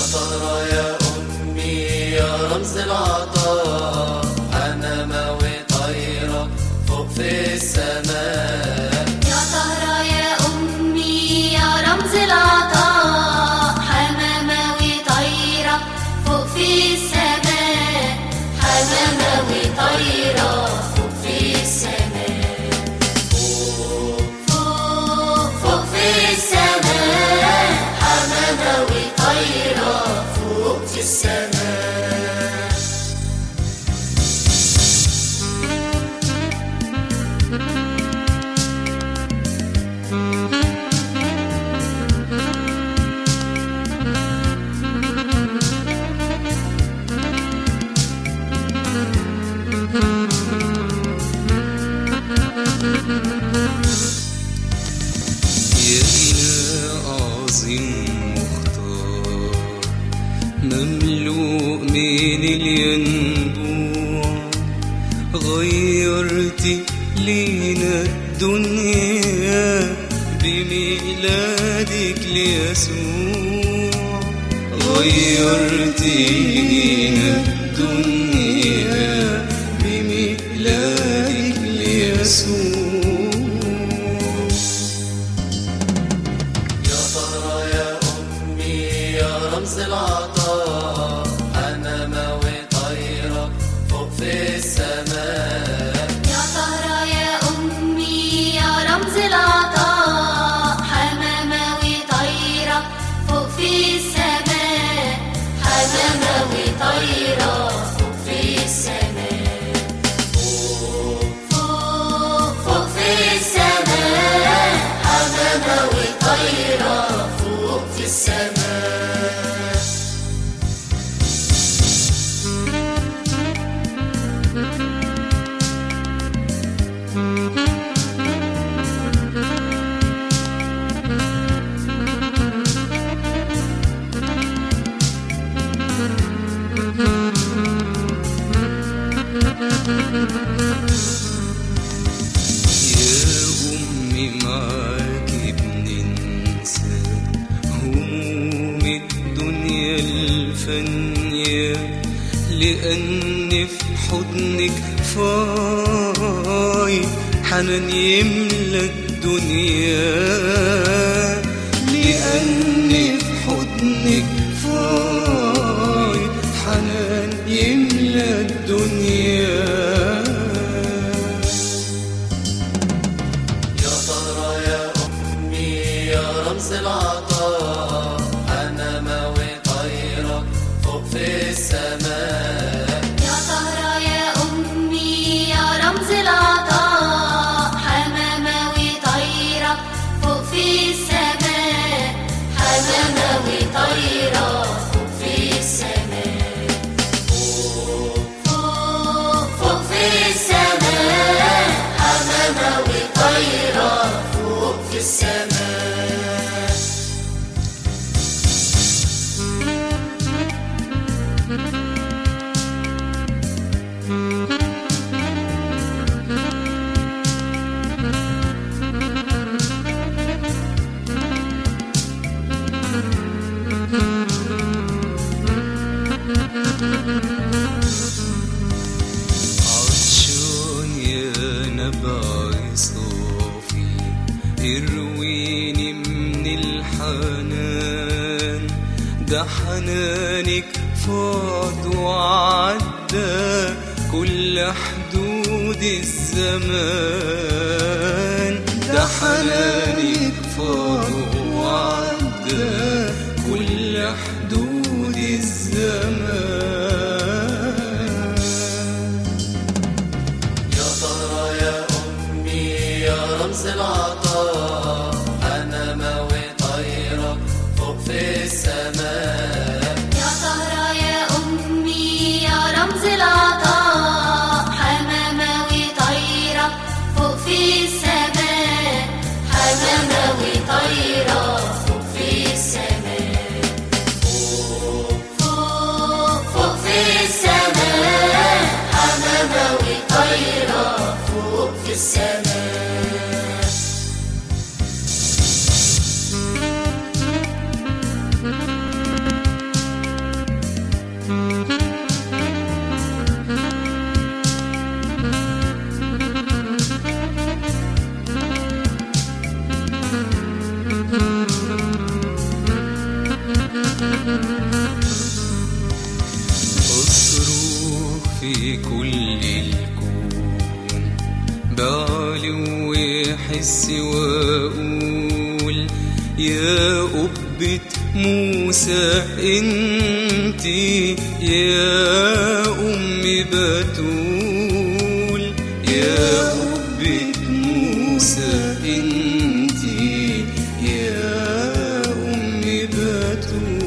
ترى يا أمي يا رمز العطاء حمامة وطيرة فوق في السماء يا طهرة يا أمي يا رمز العطاء حمامة وطيرة فوق في السماء حمامة وطيرة فوق في السماء فوق فوق في السماء حمامة وطيرة فوق في السماء يا إله عظيم مختار مملوء من الينبوع غيرت لينا الدنيا بميلادك ليسوع غيرت لينا الدنيا بميلادك ليسوع يا طهرة يا أمي يا رمز العطاء حمامة وطيرة فوق في السماء يا طهرة يا أمي يا رمز العطاء حمامة وطيرة فوق في السماء حمامة وطيرة فوق في السماء فوق فوق في السماء حمامة وطيرة فوق في السماء يا أمي معاك بننسى هموم الدنيا الفانية لأن في حضنك فاي حنان يملى الدنيا لأن في حضنك فاي حنان يملى الدنيا يا طهرة يا أمي يا رمز العطاء حمامة وطيرة فوق في السماء يا طهرة يا أمي يا رمز العطاء حمامة وطيرة فوق في السماء حمامة وطيرة فوق في السماء فوق فوق في السماء حمامة وطيرة فوق في السماء عطشان يا نبع صافي ارويني من الحنان ده حنانك فاض وعدى كل حدود الزمان ده حنانك فاض وعدى كل حدود الزمان يا طهرة يا أمي يا رمز العطاء حمامة وطيرة فوق في السماء يا طهرة يا أمي يا رمز العطاء حمامة وطيرة فوق في السماء حمامة وطيرة فوق في السماء أصرخ في كل الكون بعلو وحس وأقول يا قبة موسى انتي يا أم بتول يا قبة موسى انتي يا أم بتول